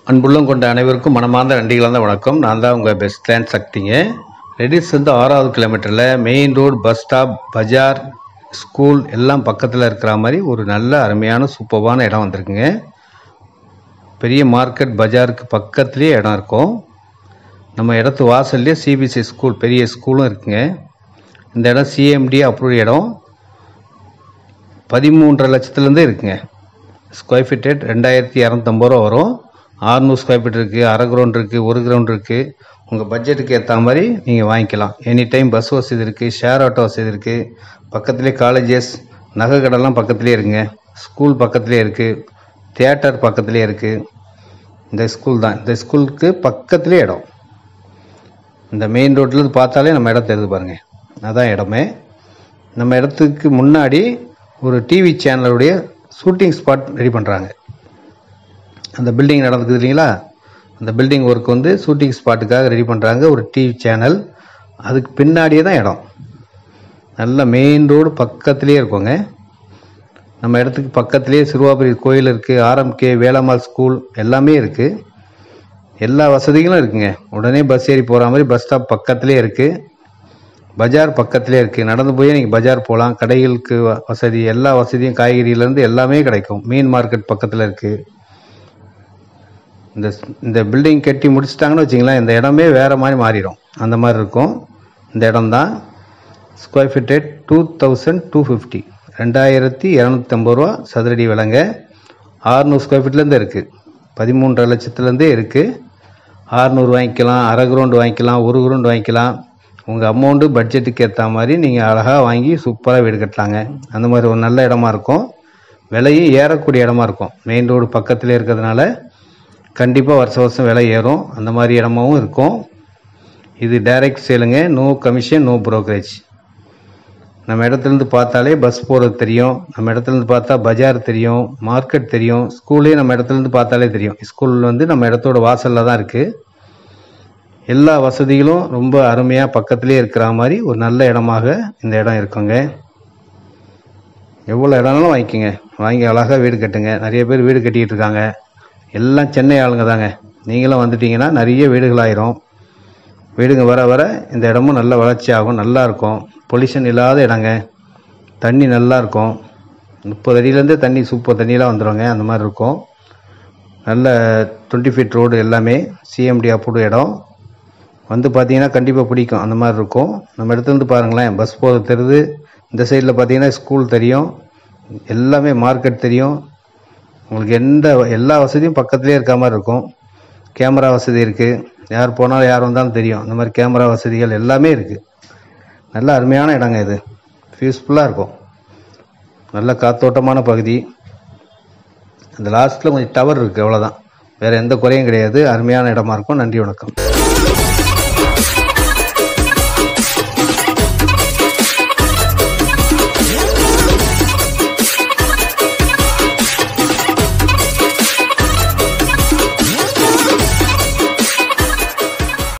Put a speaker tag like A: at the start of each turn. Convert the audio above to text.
A: அன்புள்ளம் கொண்ட அனைவருக்கும் மனமார்ந்த நன்றிகள் தான் வணக்கம் நான் தான் உங்கள் பெஸ்ட் கிளான் சக்திங்க ரெடிஸ் வந்து ஆறாவது கிலோமீட்டரில் மெயின் ரோடு பஸ் ஸ்டாப் பஜார் ஸ்கூல் எல்லாம் பக்கத்தில் இருக்கிற மாதிரி ஒரு நல்ல அருமையான சூப்பரான இடம் வந்திருக்குங்க பெரிய மார்க்கெட் பஜாருக்கு பக்கத்துலேயே இடம் இருக்கும் நம்ம இடத்து வாசல்லே சிபிஎஸ்சி ஸ்கூல் பெரிய ஸ்கூலும் இருக்குங்க இந்த இடம் சிஎம்டி அப்ரூவ் இடம் பதிமூன்றரை லட்சத்துலேருந்தே இருக்குங்க ஸ்கொயர் ஃபீட் ரேட் ரெண்டாயிரத்தி இரநூத்தம்பது ரூபா வரும் ஆறுநூறு ஸ்கொயர் ஃபீட் இருக்குது அரை கிரவுண்ட் இருக்குது ஒரு கிரவுண்ட் இருக்குது உங்கள் பட்ஜெட்டுக்கு ஏற்ற மாதிரி நீங்கள் வாங்கிக்கலாம் எனி டைம் பஸ் வசதி இருக்குது ஷேர் ஆட்டோ வசதி இருக்குது பக்கத்துலேயே காலேஜஸ் நகை கடைலாம் பக்கத்துலேயே இருக்குங்க ஸ்கூல் பக்கத்துலேயே இருக்குது தியேட்டர் பக்கத்துலேயே இருக்குது இந்த ஸ்கூல் தான் இந்த ஸ்கூலுக்கு பக்கத்துலேயே இடம் இந்த மெயின் ரோட்லேருந்து பார்த்தாலே நம்ம இடம் தெரியுது பாருங்க அதான் இடமே நம்ம இடத்துக்கு முன்னாடி ஒரு டிவி சேனலுடைய ஷூட்டிங் ஸ்பாட் ரெடி பண்ணுறாங்க அந்த பில்டிங் நடந்துக்குது இல்லைங்களா அந்த பில்டிங் ஒர்க் வந்து ஷூட்டிங் ஸ்பாட்டுக்காக ரெடி பண்ணுறாங்க ஒரு டிவி சேனல் அதுக்கு பின்னாடியே தான் இடம் நல்ல மெயின் ரோடு பக்கத்துலேயே இருக்குங்க நம்ம இடத்துக்கு பக்கத்துலேயே சிறுவாபுரி கோயில் இருக்குது ஆர்எம்கே வேலம்மாள் ஸ்கூல் எல்லாமே இருக்குது எல்லா வசதிகளும் இருக்குங்க உடனே பஸ் ஏறி போகிற மாதிரி பஸ் ஸ்டாப் பக்கத்துலேயே இருக்குது பஜார் பக்கத்துலேயே இருக்குது நடந்து போய் நீங்கள் பஜார் போகலாம் கடைகளுக்கு வ- வசதி எல்லா வசதியும் காய்கறியிலேருந்து எல்லாமே கிடைக்கும் மீன் மார்க்கெட் பக்கத்தில் இருக்குது இந்த இந்த பில்டிங் கட்டி முடிச்சிட்டாங்கன்னு வச்சிங்களேன் இந்த இடமே வேறு மாதிரி மாறிடும் அந்த மாதிரி இருக்கும் இந்த இடம் தான் square feet rate two thousand two fifty ரெண்டாயிரத்தி இரநூத்தம்பது ரூபா சதுரடி விலைங்க ஆறுநூறு ஸ்கொயர் ஃபீட்லேருந்து இருக்குது பதிமூன்றரை லட்சத்துலேருந்தே இருக்குது ஆறுநூறு வாங்கிக்கலாம் அரை கிரவுண்டு வாங்கிக்கலாம் ஒரு கிரவுண்டு வாங்கிக்கலாம் உங்கள் அமௌண்ட்டு பட்ஜெட்டுக்கு ஏற்ற மாதிரி நீங்கள் அழகாக வாங்கி சூப்பராக வீடு கட்டலாங்க அந்த மாதிரி ஒரு நல்ல இடமா இருக்கும் விலையும் ஏறக்கூடிய இடமா இருக்கும் மெயின் ரோடு பக்கத்தில் இருக்கிறதுனால கண்டிப்பாக வருஷ வருஷம் விலை ஏறும் அந்த மாதிரி இடமாவும் இருக்கும் இது டைரக்ட் சேலுங்க நோ கமிஷன் நோ brokerage நம்ம இடத்துலேருந்து பார்த்தாலே பஸ் போகிறது தெரியும் நம்ம இடத்துலேருந்து பார்த்தா பஜார் தெரியும் மார்க்கெட் தெரியும் ஸ்கூலே நம்ம இடத்துலேருந்து பார்த்தாலே தெரியும் ஸ்கூல் வந்து நம்ம இடத்தோட வாசலில் தான் இருக்குது எல்லா வசதிகளும் ரொம்ப அருமையாக பக்கத்துலேயே இருக்கிற மாதிரி ஒரு நல்ல இடமாக இந்த இடம் இருக்குங்க எவ்வளோ இடம்னாலும் வாங்கிக்கோங்க வாங்கி அழகாக வீடு கட்டுங்க நிறைய பேர் வீடு கட்டிக்கிட்டு இருக்காங்க எல்லாம் சென்னை ஆளுங்க தாங்க நீங்களும் வந்துட்டீங்கன்னா நிறைய வீடுகளாயிரும் வீடுங்க வர வர இந்த இடமும் நல்ல வளர்ச்சி ஆகும் நல்லா இருக்கும் பொல்யூஷன் இல்லாத இடங்க தண்ணி நல்லா இருக்கும் முப்பது அடியிலேருந்தே தண்ணி சூப்பர் தண்ணியெலாம் வந்துடுங்க அந்த மாதிரி இருக்கும் நல்ல டுவெண்ட்டி ஃபீட் ரோடு எல்லாமே சிஎம்டி அப்ரூவ் இடம் வந்து பார்த்தீங்கன்னா கண்டிப்பாக பிடிக்கும் அந்த மாதிரி இருக்கும் நம்ம இடத்துலேருந்து பாருங்களேன் பஸ் போகிறது தெரியுது இந்த சைடில் பார்த்தீங்கன்னா ஸ்கூல் தெரியும் எல்லாமே மார்க்கெட் தெரியும் உங்களுக்கு எந்த எல்லா வசதியும் பக்கத்துலேயே இருக்க மாதிரி இருக்கும் கேமரா வசதி இருக்குது யார் போனாலும் யார் வந்தாலும் தெரியும் இந்த மாதிரி கேமரா வசதிகள் எல்லாமே இருக்குது நல்ல அருமையான இடங்க இது பீஸ்ஃபுல்லாக இருக்கும் நல்ல காத்தோட்டமான பகுதி அந்த லாஸ்ட்டில் கொஞ்சம் டவர் இருக்குது அவ்வளோதான் வேறு எந்த குறையும் கிடையாது அருமையான இடமா இருக்கும் நன்றி வணக்கம்